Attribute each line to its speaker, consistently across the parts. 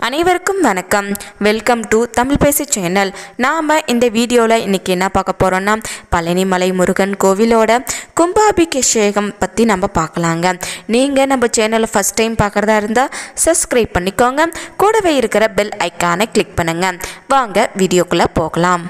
Speaker 1: அனைவருக்கும் வணக்கம் welcome to Tamil பேசி சேனல் நாம் இந்த வீடியோவில் இன்றைக்கி என்ன பார்க்க போகிறோன்னா பழனிமலை முருகன் கோவிலோட கும்பாபிஷேகம் பற்றி நம்ம பார்க்கலாங்க நீங்கள் நம்ம சேனலை ஃபஸ்ட் டைம் பார்க்குறதா இருந்தால் சப்ஸ்கிரைப் பண்ணிக்கோங்க கூடவே இருக்கிற பெல் ஐக்கானை கிளிக் பண்ணுங்கள் வாங்க வீடியோக்குள்ளே போகலாம்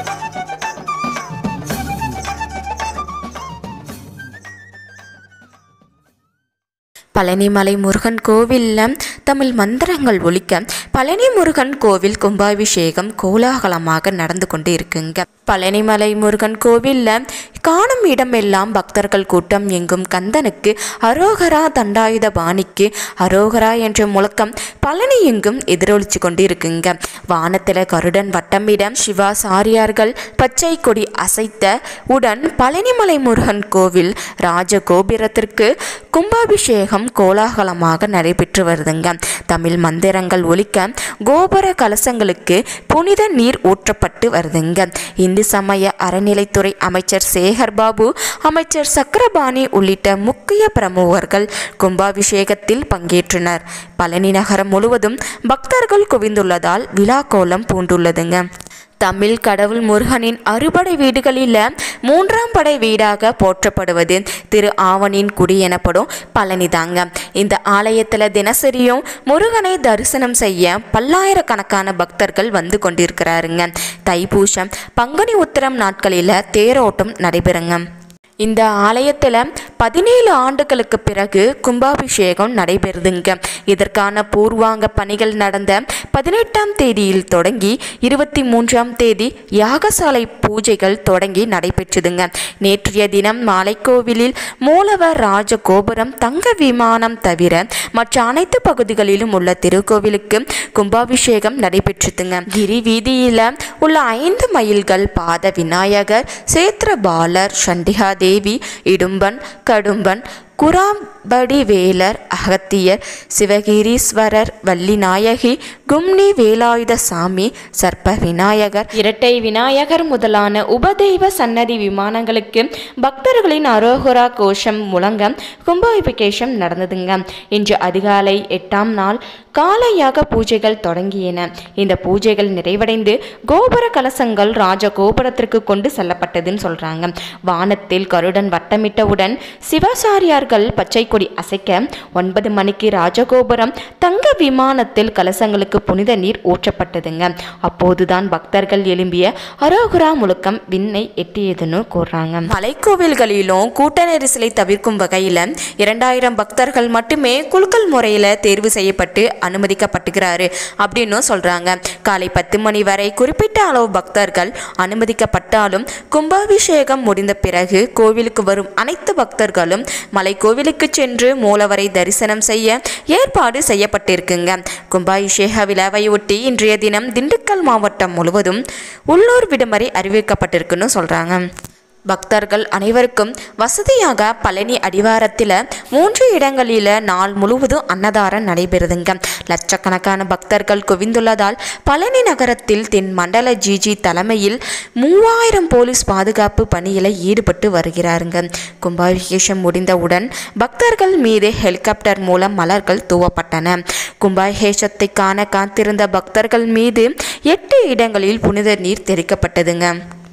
Speaker 1: பழனிமலை முருகன் கோவிலில் தமிழ் மந்திரங்கள் ஒலிக்க பழனி முருகன் கோவில் கும்பாபிஷேகம் கோலாகலமாக நடந்து கொண்டு இருக்குங்க பழனிமலை முருகன் கோவிலில் காணும் இடமெல்லாம் பக்தர்கள் கூட்டம் எங்கும் கந்தனுக்கு அரோகரா தண்டாயுத பாணிக்கு அரோகரா என்ற முழக்கம் பழனி எங்கும் எதிரொலிச்சு கொண்டு இருக்குங்க வானத்தில் கருடன் வட்டமிட சிவாசாரியார்கள் பச்சை கொடி அசைத்த உடன் பழனிமலை முருகன் கோவில் ராஜகோபுரத்திற்கு கும்பாபிஷேகம் கோலாகலமாக நடைபெற்று வருதுங்க தமிழ் மந்திரங்கள் ஒலிக்க கோபுர கலசங்களுக்கு புனித நீர் ஊற்றப்பட்டு வருதுங்க இந்து சமய அறநிலைத்துறை அமைச்சர் சேகர் பாபு அமைச்சர் சக்கரபாணி உள்ளிட்ட முக்கிய பிரமுகர்கள் கும்பாபிஷேகத்தில் பங்கேற்றனர் பழனி நகரம் முழுவதும் பக்தர்கள் குவிந்துள்ளதால் விழா கோலம் பூண்டுள்ளதுங்க தமிழ் கடவுள் முருகனின் அறுபடை வீடுகளில் மூன்றாம் படை வீடாக போற்றப்படுவது திரு ஆவணின் குடி எனப்படும் பழனிதாங்க இந்த ஆலயத்தில் தினசரியும் முருகனை தரிசனம் செய்ய பல்லாயிரக்கணக்கான பக்தர்கள் வந்து கொண்டிருக்கிறாருங்க தைப்பூசம் பங்குனி உத்திரம் நாட்களில் தேரோட்டம் நடைபெறுங்க இந்த ஆலயத்தில் பதினேழு ஆண்டுகளுக்கு பிறகு கும்பாபிஷேகம் நடைபெறுதுங்க இதற்கான பூர்வாங்க பணிகள் நடந்த பதினெட்டாம் தேதியில் தொடங்கி இருபத்தி மூன்றாம் தேதி யாகசாலை பூஜைகள் தொடங்கி நடைபெற்றதுங்க நேற்றைய தினம் மாலைக்கோவிலில் மூலவர் ராஜ கோபுரம் தங்க விமானம் தவிர மற்ற அனைத்து பகுதிகளிலும் உள்ள திருக்கோவிலுக்கு கும்பாபிஷேகம் நடைபெற்றதுங்க கிரி வீதியில் உள்ள ஐந்து மைல்கள் பாத விநாயகர் சேத்திரபாலர் சண்டிகா தேவி இடும்பன் கடும்பன் குராம்படி வேலர் அகத்தியர் சிவகிரீஸ்வரர் வள்ளிநாயகி கும்னி வேலாயுத சாமி சர்ப்ப விநாயகர் இரட்டை விநாயகர் முதலான உபதெய்வ சன்னதி விமானங்களுக்கு பக்தர்களின் அரோகுரா கோஷம் முழங்க கும்பாபிஷேகம் நடந்ததுங்க இன்று அதிகாலை எட்டாம் நாள் காலையாக பூஜைகள் தொடங்கியன இந்த பூஜைகள் நிறைவடைந்து கோபுர கலசங்கள் ராஜ கோபுரத்திற்கு கொண்டு செல்லப்பட்டதுன்னு சொல்றாங்க வானத்தில் கருடன் வட்டமிட்டவுடன் சிவாசாரியார்கள் பச்சை கொடி அசைக்க ஒன்பது மணிக்கு ராஜகோபுரம் தங்க விமானத்தில் கலசங்களுக்கு புனித நீர் ஊற்றப்பட்டதுங்க அப்போதுதான் பக்தர்கள் எழும்பிய அரோகுரா முழக்கம் விண்ணை எட்டியதுன்னு கூறுறாங்க மலைக்கோவில்களிலும் கூட்ட நெரிசலை தவிர்க்கும் வகையில் இரண்டாயிரம் பக்தர்கள் மட்டுமே குலுக்கல் முறையில் தேர்வு செய்யப்பட்டு அனுமதிக்கப்பட்டுகிறாரு அப்படின்னு சொல்றாங்க காலை பத்து மணி வரை குறிப்பிட்ட அளவு பக்தர்கள் அனுமதிக்கப்பட்டாலும் கும்பாபிஷேகம் முடிந்த பிறகு கோவிலுக்கு வரும் அனைத்து பக்தர்களும் மலை கோவிலுக்கு சென்று மூலவரை தரிசனம் செய்ய ஏற்பாடு செய்யப்பட்டிருக்குங்க கும்பாபிஷேக விழாவை ஒட்டி இன்றைய தினம் திண்டுக்கல் மாவட்டம் முழுவதும் உள்ளூர் விடுமுறை அறிவிக்கப்பட்டிருக்குன்னு சொல்றாங்க பக்தர்கள் அனைவருக்கும் வசதியாக பழனி அடிவாரத்தில் மூன்று இடங்களில் நாள் முழுவதும் அன்னதாரம் நடைபெறுதுங்க லட்சக்கணக்கான பக்தர்கள் குவிந்துள்ளதால் பழனி நகரத்தில் தென் மண்டல ஜிஜி தலைமையில் மூவாயிரம் போலீஸ் பாதுகாப்பு பணியில் ஈடுபட்டு வருகிறாருங்க கும்பாபிஷேகம் முடிந்தவுடன் பக்தர்கள் மீது ஹெலிகாப்டர் மூலம் மலர்கள் தூவப்பட்டன கும்பாபிஷேகத்தை காண காத்திருந்த பக்தர்கள் மீது எட்டு இடங்களில் புனித நீர் தெளிக்கப்பட்டதுங்க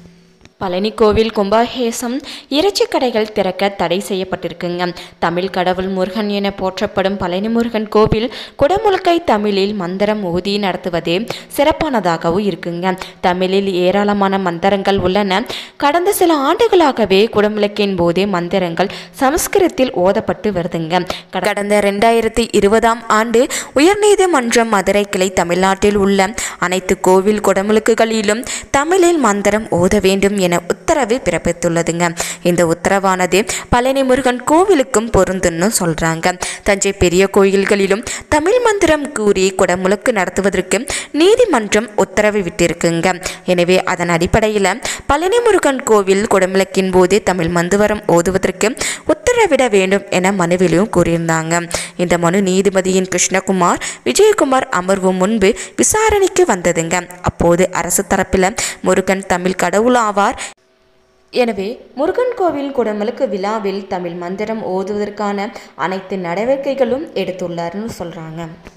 Speaker 1: பழனி கோவில் கும்பாபிஷேகம் இறைச்சி கடைகள் திறக்க தடை செய்யப்பட்டிருக்குங்க தமிழ் கடவுள் முருகன் என போற்றப்படும் பழனி முருகன் கோவில் குடமுழுக்கை தமிழில் மந்திரம் ஊதி நடத்துவது சிறப்பானதாகவும் இருக்குங்க தமிழில் ஏராளமான மந்திரங்கள் உள்ளன கடந்த சில ஆண்டுகளாகவே குடமுழுக்கின் போதே மந்திரங்கள் சமஸ்கிருதத்தில் ஓதப்பட்டு வருதுங்க கடந்த ரெண்டாயிரத்தி இருபதாம் ஆண்டு உயர்நீதிமன்றம் மதுரை கிளை தமிழ்நாட்டில் உள்ள அனைத்து கோவில் குடமுழுக்குகளிலும் தமிழில் மந்திரம் ஓத வேண்டும் என உத்தரவு பிறப்பித்துள்ளதுங்க இந்த உத்தரவானது பழனி முருகன் கோவிலுக்கும் பொருந்துன்னு சொல்றாங்க தஞ்சை பெரிய கோயில்களிலும் தமிழ் மந்திரம் கூறி குடமுழுக்கு நடத்துவதற்கு நீதிமன்றம் உத்தரவு விட்டிருக்குங்க எனவே அதன் அடிப்படையில் பழனி முருகன் கோவில் குடமுழுக்கின் போது தமிழ் மந்திரம் ஓதுவதற்கு உத்தரவிட வேண்டும் என மனுவிலும் கூறியிருந்தாங்க இந்த மனு நீதிபதியின் கிருஷ்ணகுமார் விஜயகுமார் அமர்வு முன்பு விசாரணைக்கு வந்ததுங்க அப்போது அரசு தரப்பில் முருகன் தமிழ் கடவுள் ஆவார் எனவே முருகன் கோவில் குடமுழுக்கு விழாவில் தமிழ் மந்திரம் ஓதுவதற்கான அனைத்து நடவடிக்கைகளும் எடுத்துள்ளார்னு சொல்கிறாங்க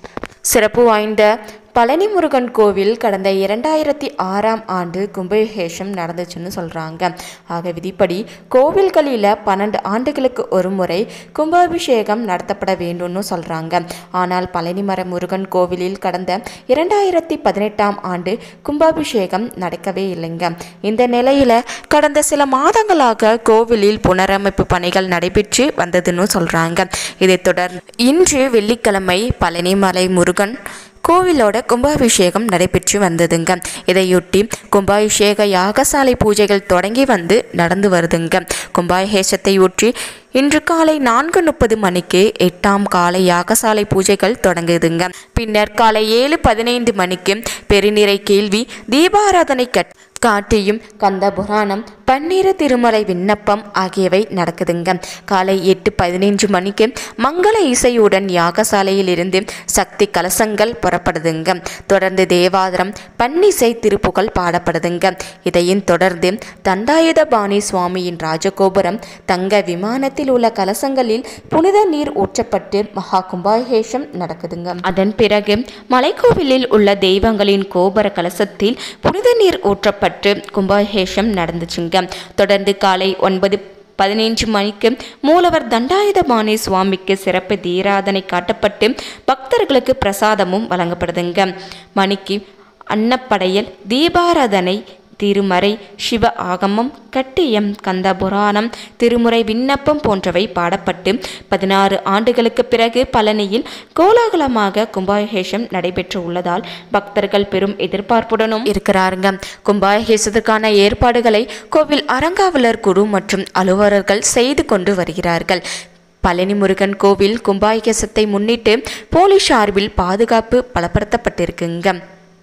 Speaker 1: சிறப்பு வாய்ந்த பழனி முருகன் கோவில் கடந்த இரண்டாயிரத்தி ஆறாம் ஆண்டு கும்பாபிஷேகம் நடந்துச்சுன்னு சொல்கிறாங்க ஆக விதிப்படி கோவில்களில் பன்னெண்டு ஆண்டுகளுக்கு ஒரு முறை கும்பாபிஷேகம் நடத்தப்பட வேண்டும்னு சொல்கிறாங்க ஆனால் பழனிமர முருகன் கோவிலில் கடந்த இரண்டாயிரத்தி பதினெட்டாம் ஆண்டு கும்பாபிஷேகம் நடக்கவே இல்லைங்க இந்த நிலையில் கடந்த சில மாதங்களாக கோவிலில் புனரமைப்பு பணிகள் நடைபெற்று வந்ததுன்னு சொல்கிறாங்க இதைத் தொடர்ந்து இன்று வெள்ளிக்கிழமை பழனிமலை முருகன் கோவிலோட கும்பாபிஷேகம் நடைபெற்று வந்ததுங்க இதையொட்டி கும்பாபிஷேக யாகசாலை பூஜைகள் தொடங்கி வந்து நடந்து வருதுங்க கும்பாபிஷேகத்தை ஒற்றி இன்று காலை நான்கு முப்பது மணிக்கு எட்டாம் காலை யாகசாலை பூஜைகள் தொடங்குதுங்க பின்னர் காலை ஏழு பதினைந்து மணிக்கு பெருநிறை கேள்வி தீபாராதனை கட் காட்டியும் கந்த புராணம் பன்னீர திருமலை விண்ணப்பம் ஆகியவை நடக்குதுங்க காலை எட்டு பதினைஞ்சு மணிக்கு மங்கள இசையுடன் யாகசாலையில் இருந்து சக்தி கலசங்கள் புறப்படுதுங்க தொடர்ந்து தேவாதிரம் பன்னிசை திருப்புகழ் பாடப்படுதுங்க இதையும் தொடர்ந்து தண்டாயுதபாணி சுவாமியின் ராஜகோபுரம் தங்க விமானத்தில் உள்ள கலசங்களில் புனித நீர் ஊற்றப்பட்டு மகா கும்பாபிஷேகம் நடக்குதுங்க அதன் பிறகு மலைக்கோவிலில் உள்ள தெய்வங்களின் கோபுர கலசத்தில் புனித நீர் ஊற்றப்பட்டு கும்பாபிஷேகம் நடந்துச்சுங்க தொடர்ந்து காலை ஒன்பது பதினைஞ்சு மணிக்கு மூலவர் தண்டாயுதபாணி சுவாமிக்கு சிறப்பு தீராதனை காட்டப்பட்டு பக்தர்களுக்கு பிரசாதமும் வழங்கப்படுதுங்க மணிக்கு அன்னப்படையல் தீபாராதனை திருமறை சிவ ஆகமம் கட்டியம் கந்த புராணம் திருமுறை விண்ணப்பம் போன்றவை பாடப்பட்டு பதினாறு ஆண்டுகளுக்கு பிறகு பழனியில் கோலாகலமாக கும்பாபிஷேகம் நடைபெற்று உள்ளதால் பக்தர்கள் பெரும் எதிர்பார்ப்புடனும் இருக்கிறாருங்க கும்பாபிஷேகத்துக்கான ஏற்பாடுகளை கோவில் அறங்காவலர் குழு மற்றும் அலுவலர்கள் செய்து கொண்டு வருகிறார்கள் பழனி முருகன் கோவில் கும்பாபிஷேகத்தை முன்னிட்டு போலீஸ் சார்பில் பாதுகாப்பு பலப்படுத்தப்பட்டிருக்குங்க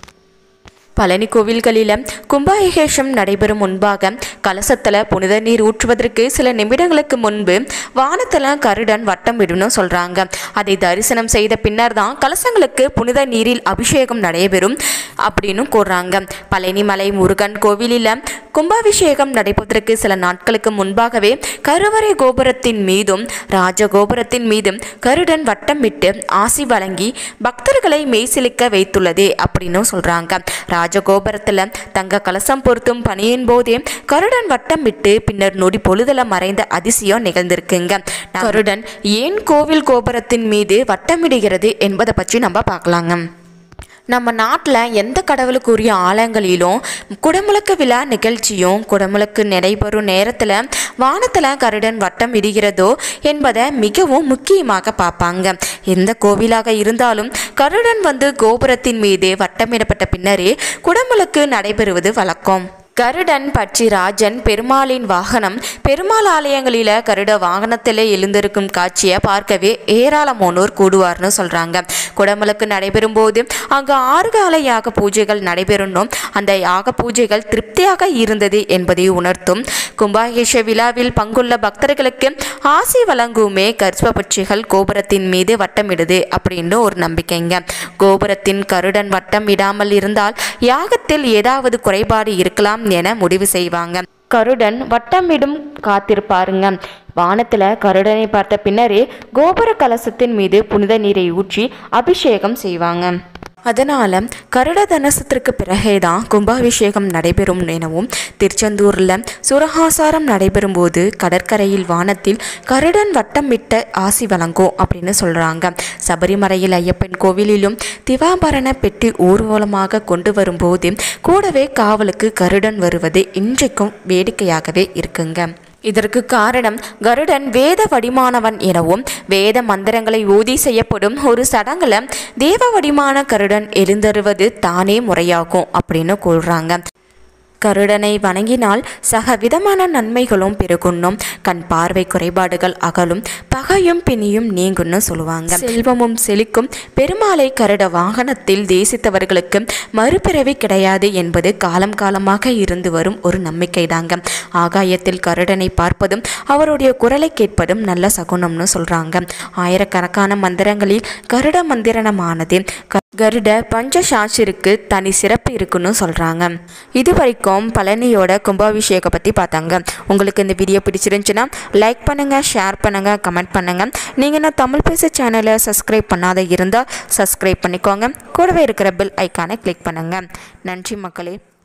Speaker 1: பழனி கோவில்களில் கும்பாபிஷேகம் நடைபெறும் முன்பாக கலசத்தில் புனித நீர் ஊற்றுவதற்கு சில நிமிடங்களுக்கு முன்பு வானத்தில் கருடன் வட்டம் விடணும் சொல்கிறாங்க அதை தரிசனம் செய்த பின்னர் தான் கலசங்களுக்கு புனித நீரில் அபிஷேகம் நடைபெறும் அப்படின்னு கூறுறாங்க பழனிமலை முருகன் கோவிலில் கும்பாபிஷேகம் நடைபெறுவதற்கு சில நாட்களுக்கு முன்பாகவே கருவறை கோபுரத்தின் மீதும் ராஜகோபுரத்தின் மீதும் கருடன் வட்டமிட்டு ஆசி வழங்கி பக்தர்களை மெய்சிலிக்க வைத்துள்ளது அப்படின்னு சொல்றாங்க ராஜகோபுரத்துல தங்க கலசம் பொருத்தும் பணியின் போதே கருடன் வட்டம் விட்டு பின்னர் நொடி பொழுதுல மறைந்த அதிசயம் நிகழ்ந்திருக்குங்க கருடன் ஏன் கோவில் கோபுரத்தின் மீது வட்டமிடுகிறது என்பதை பற்றி நம்ம பார்க்கலாங்க நம்ம நாட்டில் எந்த கடவுளுக்குரிய ஆலயங்களிலும் குடமுழுக்கு விழா நிகழ்ச்சியும் குடமுழுக்கு நடைபெறும் நேரத்தில் வானத்தில் கருடன் வட்டம் இடுகிறதோ என்பதை மிகவும் முக்கியமாக பார்ப்பாங்க எந்த கோவிலாக இருந்தாலும் கருடன் வந்து கோபுரத்தின் மீது வட்டமிடப்பட்ட பின்னரே குடமுழுக்கு நடைபெறுவது வழக்கம் கருடன் பற்றி ராஜன் பெருமாளின் வாகனம் பெருமாள் ஆலயங்களில் கருட வாகனத்தில் எழுந்திருக்கும் காட்சியை பார்க்கவே ஏராளமானோர் கூடுவார்னு சொல்கிறாங்க குடமுழுக்கு நடைபெறும் போது அங்கு ஆறு கால யாக பூஜைகள் நடைபெறணும் அந்த யாக பூஜைகள் திருப்தியாக இருந்தது என்பதை உணர்த்தும் கும்பாகேஷ விழாவில் பங்குள்ள பக்தர்களுக்கு ஆசி வழங்குமே கர்ப்பபட்சிகள் கோபுரத்தின் மீது வட்டமிடுது அப்படின்னு ஒரு நம்பிக்கைங்க கோபுரத்தின் கருடன் வட்டம் இடாமல் இருந்தால் யாகத்தில் ஏதாவது குறைபாடு இருக்கலாம் என முடிவு செய்வாங்க கருடன் வட்டமிடும் காத்திருப்பாருங்க வானத்துல கருடனை பார்த்த பின்னரே கோபுர கலசத்தின் மீது புனித நீரை ஊற்றி அபிஷேகம் செய்வாங்க அதனால கருட தனசத்திற்கு பிறகே தான் கும்பாபிஷேகம் நடைபெறும் எனவும் திருச்செந்தூரில் சுரகாசாரம் நடைபெறும் போது கடற்கரையில் வானத்தில் கருடன் வட்டமிட்ட ஆசி வழங்கும் அப்படின்னு சொல்கிறாங்க சபரிமலையில் ஐயப்பன் கோவிலிலும் திவாபரண பெட்டி ஊர்வலமாக கொண்டு வரும்போது கூடவே காவலுக்கு கருடன் வருவது இன்றைக்கும் வேடிக்கையாகவே இருக்குங்க இதற்கு காரணம் கருடன் வேத வடிமானவன் எனவும் வேத மந்திரங்களை ஊதி செய்யப்படும் ஒரு சடங்குல தேவ வடிமான கருடன் எழுந்தருவது தானே முறையாகும் அப்படின்னு கூறுறாங்க கருடனை வணங்கினால் சக விதமான நன்மைகளும் பெருகுன்னும் கண் பார்வை குறைபாடுகள் அகலும் பகையும் பிணியும் நீங்கும்னு சொல்லுவாங்க செல்வமும் செழிக்கும் பெருமாளை கருட வாகனத்தில் தேசித்தவர்களுக்கு மறுபிறவி கிடையாது என்பது காலம் காலமாக இருந்து வரும் ஒரு நம்பிக்கை தாங்க ஆகாயத்தில் கருடனை பார்ப்பதும் அவருடைய குரலை கேட்பதும் நல்ல சகுனம்னு சொல்றாங்க ஆயிரக்கணக்கான மந்திரங்களில் கருட மந்திரணமானது க- கருட பஞ்சசாட்சிற்கு தனி சிறப்பு இருக்குன்னு சொல்றாங்க இது வரைக்கும் வரைக்கும் பழனியோட கும்பாபிஷேகம் பற்றி பார்த்தாங்க உங்களுக்கு இந்த வீடியோ பிடிச்சிருந்துச்சுன்னா லைக் பண்ணுங்கள் ஷேர் பண்ணுங்கள் கமெண்ட் பண்ணுங்கள் நீங்கள் நான் தமிழ் பேச சேனலை சப்ஸ்கிரைப் பண்ணாத இருந்தால் சப்ஸ்கிரைப் பண்ணிக்கோங்க கூடவே இருக்கிற பெல் ஐக்கானை கிளிக் பண்ணுங்கள் நன்றி மக்களே